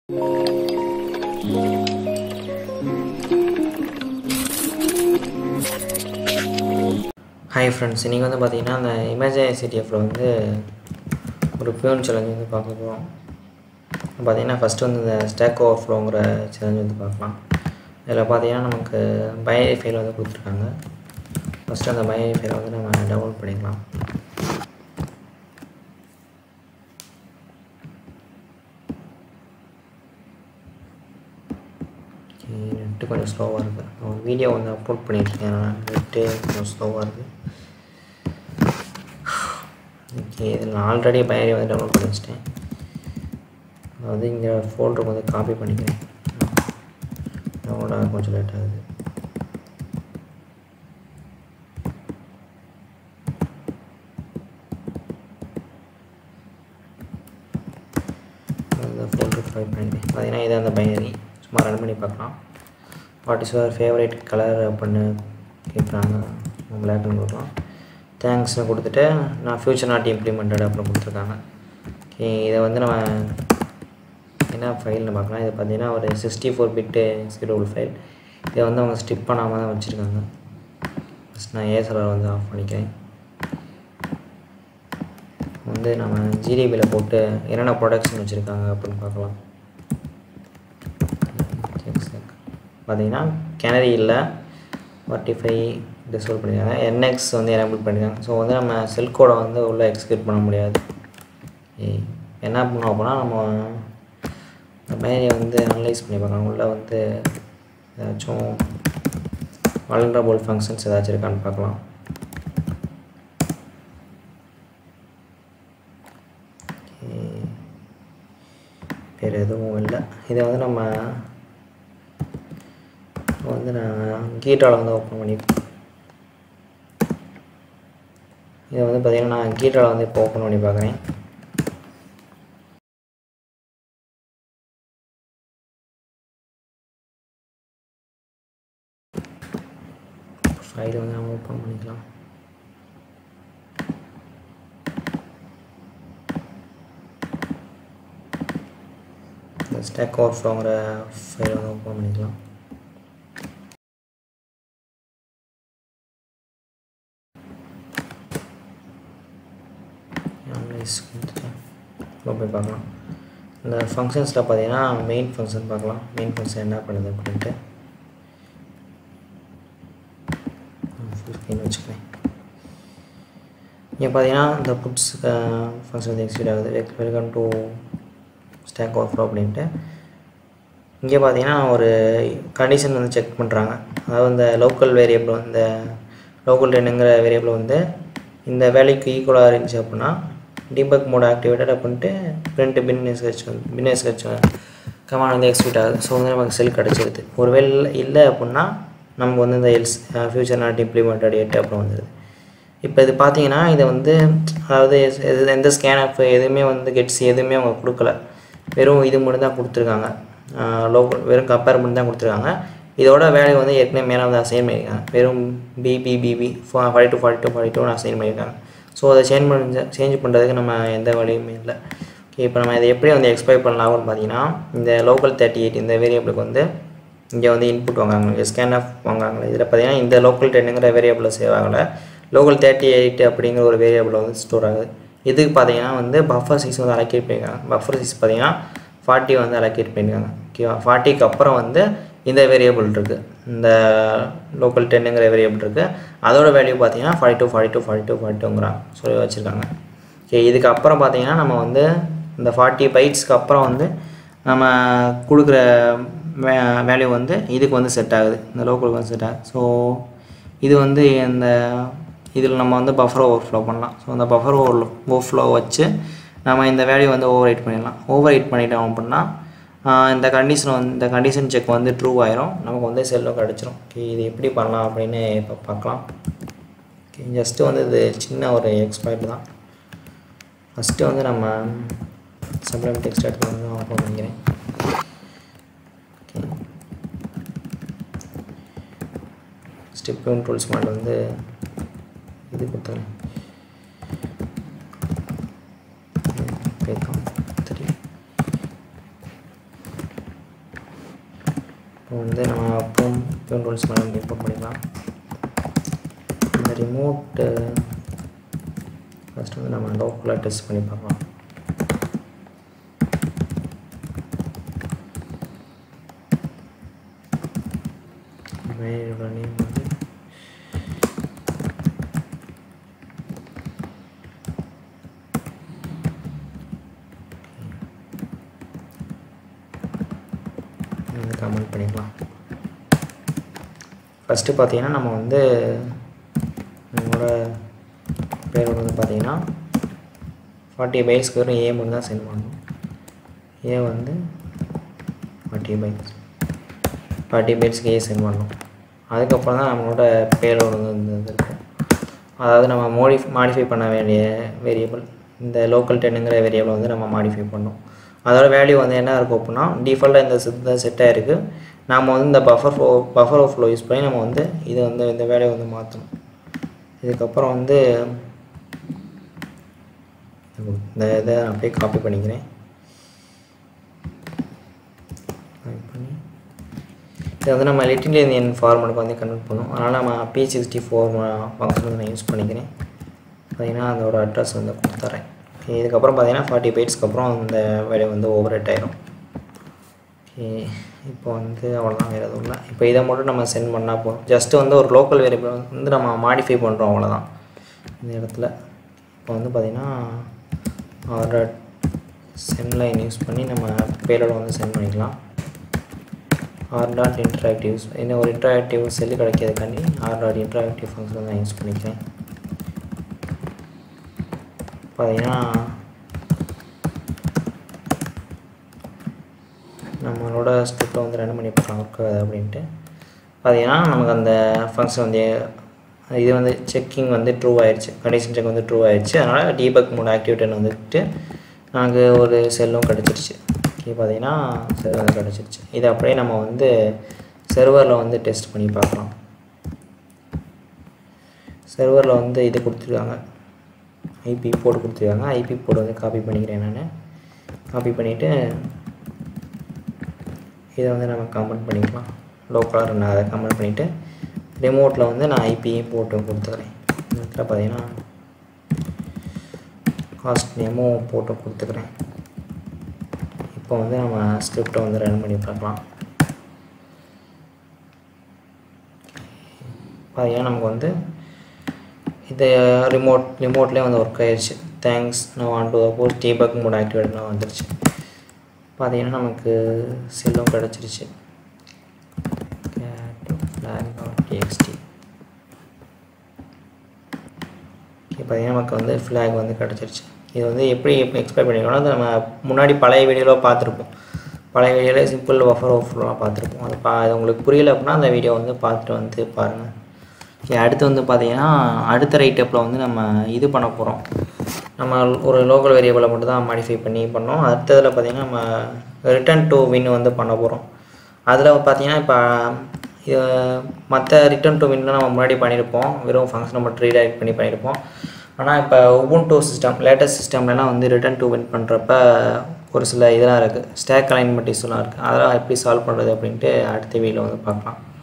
hi friends இன்றைக்கி வந்து பார்த்தீங்கன்னா அந்த இமேஜினரி சிடிஎஃப்பில் வந்து ஒரு பியூன் சேலஞ்ச் வந்து பார்க்க போகிறோம் பார்த்தீங்கன்னா ஃபஸ்ட்டு வந்து இந்த ஸ்டாக் ஓவர் ஃப்ளோங்கிற சேலஞ்ச் வந்து பார்க்கலாம் இதில் பார்த்தீங்கன்னா நமக்கு பைனரி ஃபைல் வந்து கொடுத்துருக்காங்க ஃபஸ்ட்டு அந்த பைனரி ஃபைலை வந்து நம்ம டவுன்லோட் பண்ணிக்கலாம் நெட்டு கொஞ்சம் ஸ்லோவாக இருக்குது ஒரு வீடியோ வந்து அப்லோட் பண்ணியிருக்கேன் நெட்டு கொஞ்சம் ஸ்லோவாக இருக்குது ஓகே இதில் நான் ஆல்ரெடி பைனரி வந்து டவுன்லோட் பண்ணி வச்சிட்டேன் அது இங்கே ஃபோல்டருக்கு வந்து காப்பி பண்ணிக்கிறேன் டவுன்லோட் ஆக கொஞ்சம் லேட் ஆகுது அந்த ஃபோல்டருக்கு காப்பி பண்ணிக்கிறேன் பார்த்தீங்கன்னா இது அந்த பைனரி சும்மா ரன் பண்ணி பார்க்கலாம் what is your favourite colour அப்படின்னு கேட்குறாங்க பிளாக் அண்ட் கொடுக்கலாம் தேங்க்ஸ்னு கொடுத்துட்டு நான் ஃப்யூச்சர் நாட் இம்ப்ளிமெண்டட் அப்படின்னு கொடுத்துருக்காங்க ஓகே இதை வந்து நம்ம என்ன ஃபைல்னு பார்க்கலாம் இது பார்த்தீங்கன்னா ஒரு sixty four bit executive file இதை வந்து அவங்க ஸ்டிப் பண்ணாமல் தான் வச்சுருக்காங்க ஃபஸ்ட் நான் ஏசலர் வந்து ஆஃப் பண்ணிக்கிறேன் வந்து நம்ம ஜிடிபியில் போட்டு என்னென்ன ப்ரொடக்ஷன் வச்சுருக்காங்க அப்படின்னு பார்க்கலாம் பார்த்தீங்கன்னா கேனரி இல்லை ஃபார்ட்டிஃபை டிசோல் பண்ணியிருக்காங்க என்எக்ஸ் வந்து எனேபிள் பண்ணியிருக்காங்க ஸோ வந்து நம்ம செல் கோடை வந்து உள்ளே எக்ஸிக்யூட் பண்ண முடியாது என்ன பண்ணுவோம் அப்படின்னா நம்ம இந்த மாதிரி வந்து அனலைஸ் பண்ணி பார்க்கலாம் உள்ளே வந்து ஏதாச்சும் வல்னரபுள் ஃபங்க்ஷன்ஸ் ஏதாச்சும் இருக்கான்னு பார்க்கலாம் வேறு எதுவும் இல்லை இதை வந்து நம்ம வந்து நான் கீட்டாவில் வந்து ஓப்பன் பண்ணி இதை வந்து பார்த்திங்கன்னா நான் கீட்டாவில் வந்து இப்போ ஓப்பன் பண்ணி பார்க்குறேன் ஃபைலை வந்து நம்ம ஓப்பன் பண்ணிக்கலாம் இந்த ஸ்டாக் ஓவர் ஃப்ளோங்கிற ஃபைலை வந்து ஓப்பன் பண்ணிக்கலாம் அனலைஸ் கொடுத்துட்டேன் போய் பார்க்கலாம் இந்த ஃபங்க்ஷன்ஸில் பார்த்தீங்கன்னா மெயின் ஃபங்க்ஷன் பார்க்கலாம் மெயின் ஃபங்க்ஷன் என்ன பண்ணுது அப்படின்ட்டு ஃபுல் ஸ்க்ரீன் வச்சுக்கிறேன் இங்கே பார்த்தீங்கன்னா இந்த புட்ஸ் ஃபங்க்ஷன் வந்து எக்ஸிக்யூட் ஆகுது welcome to stack overflow அப்படின்ட்டு இங்கே பார்த்தீங்கன்னா ஒரு கண்டிஷன் வந்து செக் பண்ணுறாங்க அதாவது இந்த லோக்கல் வேரியபிள் இந்த லோக்கல் டென்னுங்கிற வேரியபிள் வந்து இந்த வேலைக்கு ஈக்குவலாக இருந்துச்சு அப்படின்னா டிபக் மோட் ஆக்டிவேட்டட் அப்படின்ட்டு பிரிண்ட் பின் ஸ்கெட்ச் வந்து பின் ஸ்கெட்ச் கமாண்ட் வந்து எக்ஸிக்யூட் ஆகுது ஸோ வந்து நமக்கு செல் கிடச்சிருது ஒருவேளை இல்லை அப்படின்னா நமக்கு வந்து இந்த எல்ஸ் ஃபியூச்சர் நாட் இம்ப்ளிமெண்டட் எட்டு அப்புறம் வந்துடுது இப்போ இது பார்த்தீங்கன்னா இதை வந்து அதாவது எந்த ஸ்கேன் ஆப் எதுவுமே வந்து கெட்ஸ் எதுவுமே அவங்க கொடுக்கல வெறும் இது மட்டும் தான் கொடுத்துருக்காங்க லோக்கல் வெறும் கம்பேர் பண்ணி தான் கொடுத்துருக்காங்க இதோட வேல்யூ வந்து ஏற்கனவே மேலே வந்து அசைன் பண்ணியிருக்காங்க வெறும் BB BB forty two forty two forty two assign பண்ணியிருக்காங்க ஸோ அதை சேஞ்ச் பண்ண சேஞ்ச் பண்ணுறதுக்கு நம்ம எந்த வழியுமே இல்லை ஓகே இப்போ நம்ம இதை எப்படி வந்து எக்ஸ்பைர் பண்ணலாம்னு பார்த்தீங்கன்னா இந்த லோக்கல் தேர்ட்டி எயிட் இந்த வேரியபிளுக்கு வந்து இங்கே வந்து இன்புட் வாங்குறாங்க ஸ்கேன் ஆஃப் வாங்குறாங்க இதில் பார்த்தீங்கன்னா இந்த லோக்கல் டென்னுங்கிற வேரியபிளில் சேவ் ஆகலை லோக்கல் தேர்ட்டி எயிட் அப்படிங்கிற ஒரு வேரியபிள் வந்து ஸ்டோர் ஆகுது இதுக்கு பார்த்தீங்கன்னா வந்து பஃபர் சைஸ் வந்து அலோகேட் பண்ணியிருக்காங்க பஃபர் சைஸ் பார்த்தீங்கன்னா ஃபார்ட்டி வந்து அலோகேட் பண்ணியிருக்காங்க ஓகேவா ஃபார்ட்டிக்கு அப்புறம் வந்து இந்த வேரியபிள் இருக்குது இந்த லோக்கல் டென்னுங்கிற வேரியபிள் இருக்குது அதோட வேல்யூ பார்த்தீங்கன்னா forty two forty two forty two forty டூங்கிறாங்க சொல்லி வச்சுருக்காங்க ஓகே இதுக்கு அப்புறம் பார்த்தீங்கன்னா நம்ம வந்து இந்த ஃபார்ட்டி பைட்ஸ்க்கு அப்புறம் வந்து நம்ம கொடுக்குற வே வேல்யூ வந்து இதுக்கு வந்து செட் ஆகுது இந்த லோக்கலுக்கு வந்து செட் ஆகுது ஸோ இது வந்து இந்த இதில் நம்ம வந்து பஃபர் ஓவர் ஃப்ளோ பண்ணலாம் ஸோ அந்த பஃபர் ஓவர் ஓவர் ஃப்ளோ வச்சு நம்ம இந்த வேல்யூ வந்து ஓவர் ரைட் பண்ணிடலாம் ஓவர் ரைட் பண்ணிட்டோம் அப்படின்னா இந்த கண்டிஷன் வந்து இந்த கண்டிஷன் செக் வந்து ட்ரூ ஆயிரும் நமக்கு வந்து செல்லும் கிடச்சிரும் ஓகே இது எப்படி பண்ணலாம் அப்படின்னு இப்போ பார்க்கலாம் ஓகே ஜஸ்ட்டு வந்து இது சின்ன ஒரு எக்ஸ்பைர்ட் தான் ஃபஸ்ட்டு வந்து நம்ம சப்ளம் டெக்ஸ்ட் எடுத்து வந்து ஓப்பன் பண்ணிக்கிறேன் ஓகே ஸ்டெப் டூல்ஸ் மாடல் வந்து இது கொடுத்துறேன் பைத்தான் த்ரீ இப்போ வந்து நம்ம அப்புறம் பியூன் ரூல்ஸ் மேலே இம்போர்ட் பண்ணிக்கலாம் இந்த ரிமோட்டு ஃபஸ்ட்டு வந்து நம்ம லோக்கலாக டெஸ்ட் பண்ணி பார்க்கலாம் வேலையோட நேம் வந்து வந்து கமெண்ட் பண்ணிக்கலாம் ஃபஸ்ட்டு பார்த்தீங்கன்னா நம்ம வந்து நம்மளோட பேரோட வந்து பார்த்தீங்கன்னா ஃபார்ட்டி பைட்ஸ்க்கு வரும் ஏ மட்டும் தான் சென்ட் பண்ணணும் ஏ வந்து ஃபார்ட்டி பைட்ஸ் ஃபார்ட்டி பைட்ஸ்க்கு ஏ சென்ட் பண்ணணும் அதுக்கப்புறம் தான் நம்மளோட பேரோடு வந்து இது இருக்கும் அதாவது நம்ம மோடி மாடிஃபை பண்ண வேண்டிய வேரியபிள் இந்த லோக்கல் டென்னுங்கிற வேரியபிள் வந்து நம்ம மாடிஃபை பண்ணோம் அதோட வேல்யூ வந்து என்ன இருக்கும் அப்படின்னா டிஃபால்ட்டாக இந்த இந்த செட்டாக இருக்குது நாம் வந்து இந்த buffer flow buffer flow use பண்ணி நம்ம வந்து இதை வந்து இந்த வேலையை வந்து மாற்றணும் இதுக்கப்புறம் வந்து இந்த இதை அப்படியே காப்பி பண்ணிக்கிறேன் காப்பி பண்ணி இதை வந்து நம்ம லிட்டில் இந்தியன் ஃபார்மெட்டுக்கு வந்து கன்வெர்ட் பண்ணும் அதனால் நம்ம பி சிக்ஸ்டி ஃபோர் ஃபங்க்ஷன் வந்து நான் யூஸ் பண்ணிக்கிறேன் பார்த்தீங்கன்னா அதோட அட்ரஸ் வந்து கொடுத்துட்றேன் ஓகே இதுக்கப்புறம் பார்த்தீங்கன்னா ஃபார்ட்டி பைட்ஸ்க்கு அப்புறம் இந்த வேலையை வந்து ஓவர் ஹெட் ஆயிரும் ஓகே இப்போ வந்து அவ்வளோதான் வேறு எதுவும் இல்லை இப்போ இதை மட்டும் நம்ம சென்ட் பண்ணால் போதும் ஜஸ்ட்டு வந்து ஒரு லோக்கல் வேரியபிள் வந்து நம்ம மாடிஃபை பண்ணுறோம் அவ்வளோதான் இந்த இடத்துல இப்போ வந்து பார்த்திங்கன்னா ஆர்டர் சென்ட் லைன் யூஸ் பண்ணி நம்ம பேரோட வந்து சென்ட் பண்ணிக்கலாம் ஆர் டாட் இன்ட்ராக்டிவ்ஸ் இன்னும் ஒரு இன்ட்ராக்டிவ் செல்லு கிடைக்கிறதுக்காண்டி ஆர் டாட் இன்ட்ராக்டிவ் ஃபங்க்ஷன் தான் யூஸ் பண்ணிக்கிறேன் பார்த்தீங்கன்னா நம்மளோட ஸ்கிரிப்டை வந்து ரன் பண்ணி பார்க்கலாம் ஒர்க் ஆகுது அப்படின்ட்டு பார்த்தீங்கன்னா நமக்கு அந்த ஃபங்க்ஷன் வந்து இது வந்து செக்கிங் வந்து ட்ரூ ஆயிடுச்சு கண்டிஷன் செக் வந்து ட்ரூ ஆயிடுச்சு அதனால் டீபக் மோட் ஆக்டிவேட்டன் வந்துட்டு நமக்கு ஒரு செல்லும் கிடச்சிருச்சு ஓகே பார்த்தீங்கன்னா செல் வந்து கிடச்சிருச்சு இதை அப்படியே நம்ம வந்து செர்வரில் வந்து டெஸ்ட் பண்ணி பார்க்கலாம் செர்வரில் வந்து இது கொடுத்துருக்காங்க ஐபி போர்டு கொடுத்துருக்காங்க ஐபி போர்டு வந்து காப்பி பண்ணிக்கிறேன் நான் காப்பி பண்ணிவிட்டு இதை வந்து நம்ம கமெண்ட் பண்ணிக்கலாம் லோக்கலாக நான் அதை கமெண்ட் பண்ணிவிட்டு ரிமோட்டில் வந்து நான் ஐபியை போட்டு கொடுத்துக்கிறேன் இந்த இடத்துல பார்த்தீங்கன்னா காஸ்ட் நேமும் போட்டு கொடுத்துக்கிறேன் இப்போ வந்து நம்ம ஸ்கிரிப்டை வந்து ரன் பண்ணி பார்க்கலாம் பார்த்தீங்கன்னா நமக்கு வந்து இது ரிமோட் ரிமோட்லேயே வந்து ஒர்க் ஆயிடுச்சு தேங்க்ஸ் நான் want to suppose debug mode ஆக்டிவேட்லாம் வந்துருச்சு பார்த்தீங்கன்னா நமக்கு செல்லும் கிடச்சிருச்சு டிஎக்ஸ்டி பார்த்தீங்கன்னா நமக்கு வந்து ஃப்ளாக் வந்து கிடச்சிருச்சு இது வந்து எப்படி எப்படி எக்ஸ்பிளைன் பண்ணிக்கணும்னா அது நம்ம முன்னாடி பழைய வீடியோவில் பார்த்துருப்போம் பழைய வீடியோவில் சிம்பிள் பஃபர் ஓஃப்லாம் பார்த்துருப்போம் அது பா அது உங்களுக்கு புரியல அப்படின்னா அந்த வீடியோ வந்து பார்த்துட்டு வந்து பாருங்கள் ஓகே அடுத்து வந்து பார்த்தீங்கன்னா அடுத்த ரைட் அப்பில் வந்து நம்ம இது பண்ண போகிறோம் நம்ம ஒரு லோக்கல் வேரியபிளை மட்டும் தான் மாடிஃபை பண்ணி பண்ணோம் அடுத்ததில் பார்த்தீங்கன்னா நம்ம ரிட்டர்ன் டு வின் வந்து பண்ண போகிறோம் அதில் பார்த்தீங்கன்னா இப்போ இது மற்ற ரிட்டர்ன் டு வின்லாம் நம்ம முன்னாடி பண்ணியிருப்போம் வெறும் ஃபங்க்ஷனை மட்டும் ரீடைரக்ட் பண்ணி பண்ணியிருப்போம் ஆனால் இப்போ உபுண்டோ சிஸ்டம் லேட்டஸ்ட் சிஸ்டம்லலாம் வந்து ரிட்டர்ன் டு வின் பண்ணுறப்ப ஒரு சில இதெல்லாம் இருக்குது ஸ்டேக் அலைன்மெண்ட் இஷ்யூலாம் இருக்குது அதெல்லாம் எப்படி சால்வ் பண்ணுறது அப்படின்ட்டு அடுத்த வீடியோவில் வந்து பார்க்கலாம்